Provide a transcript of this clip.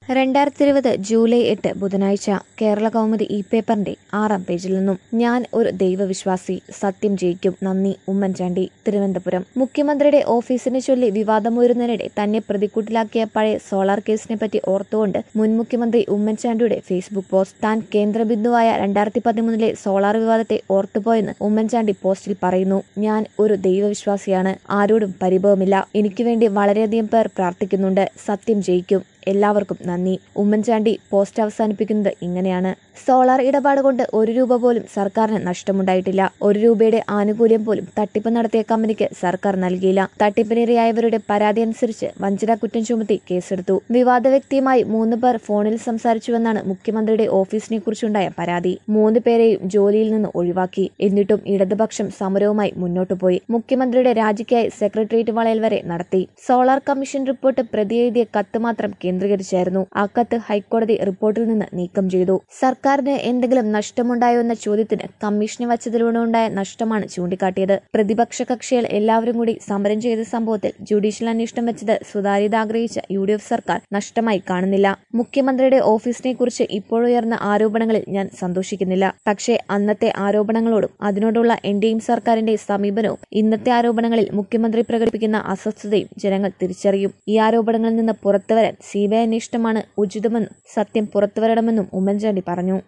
രണ്ടായിരത്തി ഇരുപത് ജൂലൈ എട്ട് ബുധനാഴ്ച കേരള കൗമുദി ഇ പേപ്പറിന്റെ ആറാം പേജിൽ നിന്നും ഞാൻ ഒരു ദൈവവിശ്വാസി സത്യം ജയിക്കും നന്ദി ഉമ്മൻചാണ്ടി തിരുവനന്തപുരം മുഖ്യമന്ത്രിയുടെ ഓഫീസിനെ ചൊല്ലി വിവാദമുയരുന്നതിനിടെ തന്നെ പ്രതിക്കൂട്ടിലാക്കിയ പഴയ സോളാർ കേസിനെ പറ്റി ഓർത്തുകൊണ്ട് മുൻ മുഖ്യമന്ത്രി ഉമ്മൻചാണ്ടിയുടെ ഫേസ്ബുക്ക് പോസ്റ്റ് താൻ കേന്ദ്രബിന്ദുവായ രണ്ടായിരത്തി പതിമൂന്നിലെ സോളാർ വിവാദത്തെ ഓർത്തുപോയെന്ന് ഉമ്മൻചാണ്ടി പോസ്റ്റിൽ പറയുന്നു ഞാൻ ഒരു ദൈവവിശ്വാസിയാണ് ആരോടും പരിഭവമില്ല എനിക്ക് വേണ്ടി വളരെയധികം പേർ പ്രാർത്ഥിക്കുന്നുണ്ട് സത്യം ജയിക്കും എല്ലാവർക്കും നന്ദി ഉമ്മൻചാണ്ടി പോസ്റ്റ് അവസാനിപ്പിക്കുന്നത് ഇങ്ങനെയാണ് സോളാർ ഇടപാട് കൊണ്ട് ഒരു രൂപ പോലും സർക്കാരിന് നഷ്ടമുണ്ടായിട്ടില്ല ഒരു രൂപയുടെ ആനുകൂല്യം പോലും തട്ടിപ്പ് നടത്തിയ കമ്പനിക്ക് സർക്കാർ നൽകിയില്ല തട്ടിപ്പിനിരയായവരുടെ പരാതി അനുസരിച്ച് വഞ്ചന കുറ്റം ചുമത്തി കേസെടുത്തു വിവാദ വ്യക്തിയുമായി മൂന്ന് പേർ ഫോണിൽ സംസാരിച്ചുവെന്നാണ് മുഖ്യമന്ത്രിയുടെ ഓഫീസിനെ കുറിച്ചുണ്ടായ പരാതി മൂന്ന് പേരെയും ജോലിയിൽ നിന്ന് ഒഴിവാക്കി എന്നിട്ടും ഇടതുപക്ഷം സമരവുമായി മുന്നോട്ടു പോയി മുഖ്യമന്ത്രിയുടെ രാജിക്കായി സെക്രട്ടേറിയറ്റ് വളയൽ വരെ നടത്തി സോളാർ കമ്മീഷൻ റിപ്പോർട്ട് പ്രതി എഴുതിയ കത്ത് മാത്രം കേന്ദ്രീകരിച്ചായിരുന്നു ആ കത്ത് ഹൈക്കോടതി റിപ്പോർട്ടിൽ നിന്ന് നീക്കം ചെയ്തു സർക്കാരിന് എന്തെങ്കിലും നഷ്ടമുണ്ടായോ എന്ന ചോദ്യത്തിന് കമ്മീഷനെ വച്ചതിലൂടെ ഉണ്ടായ നഷ്ടമാണ് ചൂണ്ടിക്കാട്ടിയത് പ്രതിപക്ഷ കക്ഷികൾ എല്ലാവരും കൂടി സമരം ചെയ്ത സംഭവത്തിൽ ജുഡീഷ്യൽ അന്വേഷണം വെച്ചത് സുതാര്യത ആഗ്രഹിച്ച യു ഡി എഫ് സർക്കാർ നഷ്ടമായി കാണുന്നില്ല മുഖ്യമന്ത്രിയുടെ ഓഫീസിനെ കുറിച്ച് ഇപ്പോഴുയർന്ന ആരോപണങ്ങളിൽ ഞാൻ സന്തോഷിക്കുന്നില്ല പക്ഷേ അന്നത്തെ ആരോപണങ്ങളോടും അതിനോടുള്ള എന്റെയും സർക്കാരിന്റെ സമീപനവും ഇന്നത്തെ ആരോപണങ്ങളിൽ മുഖ്യമന്ത്രി പ്രകടിപ്പിക്കുന്ന അസ്വസ്ഥതയും ജനങ്ങൾ തിരിച്ചറിയും ഈ ആരോപണങ്ങളിൽ നിന്ന് പുറത്തുവരാൻ സിബിഐ അന്വേഷണമാണ് ഉചിതമെന്നും സത്യം പുറത്തുവരണമെന്നും ഉമ്മൻചാണ്ടി പറഞ്ഞു